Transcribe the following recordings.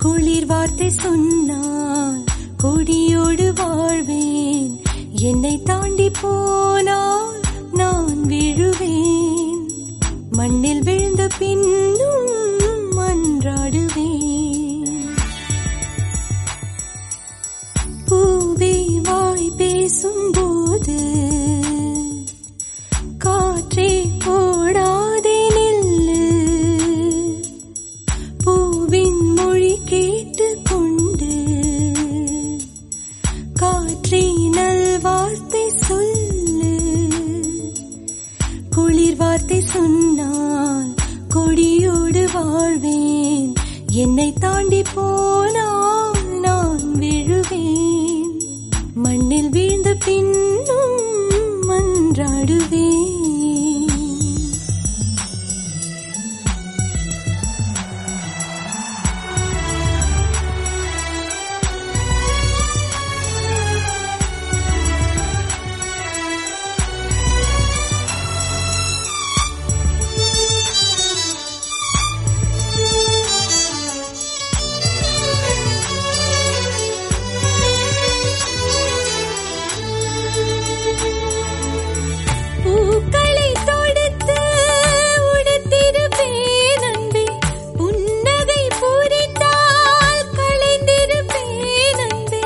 குளிர் வார்த்தை சொன்னால் கொடியோடு வாழ்வேன் என்னை தாண்டி போனால் நான் விழுவேன் மண்ணில் விழுந்த பின்னும் மன்றாடுவேன் பூவே வாய் பேசும்போது காற்றே போடாதே நில்லு பூவின் மொழி கேட்டுக்கொண்டு காற்றே நல்வார்த்தை சொல்லு குளிர் வார்த்தை சொன்னால் கொடியோடு வாழ்வேன் என்னை தாண்டி போனால் நான் விழுவேன் மண்ணில் வீழ்ந்த பின்னும் மன்றாடுவேன் பூக்களை தொடுத்து உடுத்திருப்பேன் அன்பே புன்னகை புரிந்தால் களைந்திருப்பேன் அன்பே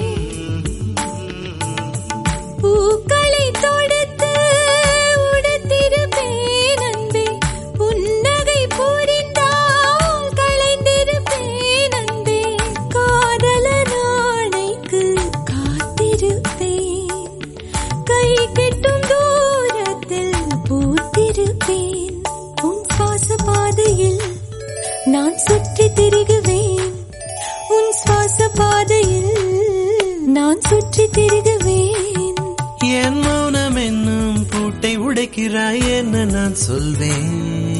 பூக்களை தொடுத்து உடுத்திருப்பேன் அன்பே புன்னகை புரிந்தால் களைந்திருப்பேன் அன்பே காதல நாளைக்கு காத்திருப்பேன் கை கெட்டும் தூரத்தில் பூத்திருப்பேன் உன் சுவாச பாதையில் நான் சுற்றி திரிகுவேன் உன் சுவாச பாதையில் நான் சுற்றி திரிகுவேன் என் மௌனம் என்னும் பூட்டை உடைக்கிறாய் என்ன நான் சொல்வேன்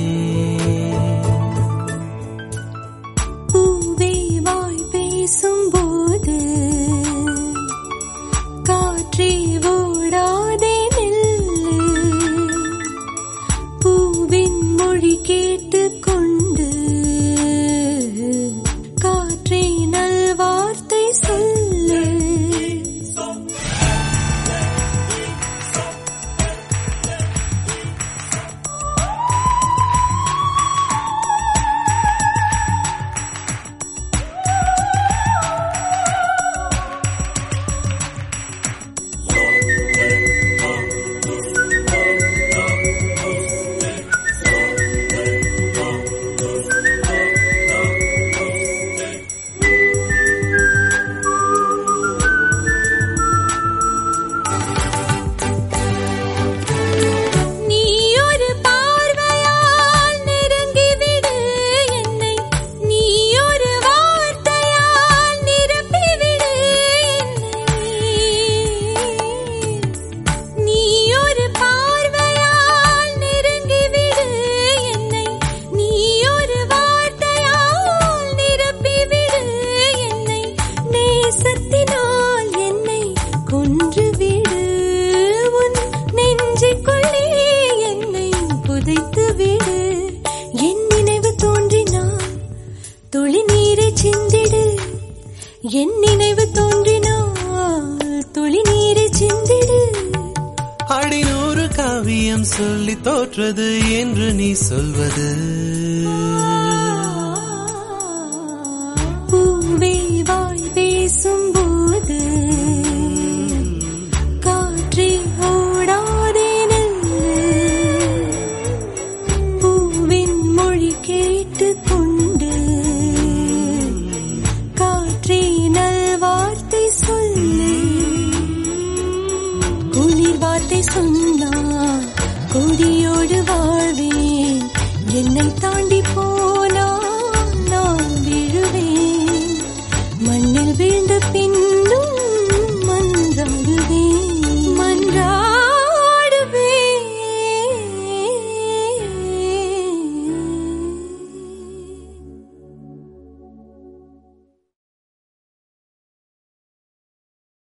பூவே வாய் பேசும்போது காற்றே ஓடாதே நில்லு பூவின் மொழி கேட்டுக்கொண்டு காற்றே நல்வார்த்தை சொல்லு நீ ஒரு பார்வையால் நெருங்கிவிடு என்னை நீ ஒரு வார்த்தையால் நிரப்பிவிடு என்னை நீ ஒரு பார்வையால் நெருங்கிவிடு என்னை நீ ஒரு வார்த்தையால் நிரப்பிவிடு என்னை நேசத்தினால் என்னை கொன்றுவிடு உன் நெஞ்சுக்குள்ளே என்னை புதைத்து விடு என் நினைவு தோன்றினால் துளி நீரை சிந்திடு என் நினைவு தோன்றினால் துளி நீரை சிந்திடு அடிநூறு காவியம் சொல்லி தோற்றது என்று நீ சொல்வது பூவே வாய் பேசும்போது காற்றே ஓடாதே நில்லு பூவின் மொழி கேட்டுக்கொண்டு காற்றே நல்வார்த்தை சொல்லு குளிர் வார்த்தை சொன்னால் கொடியோடு வாழ்வேன் என்னை தாண்டி போன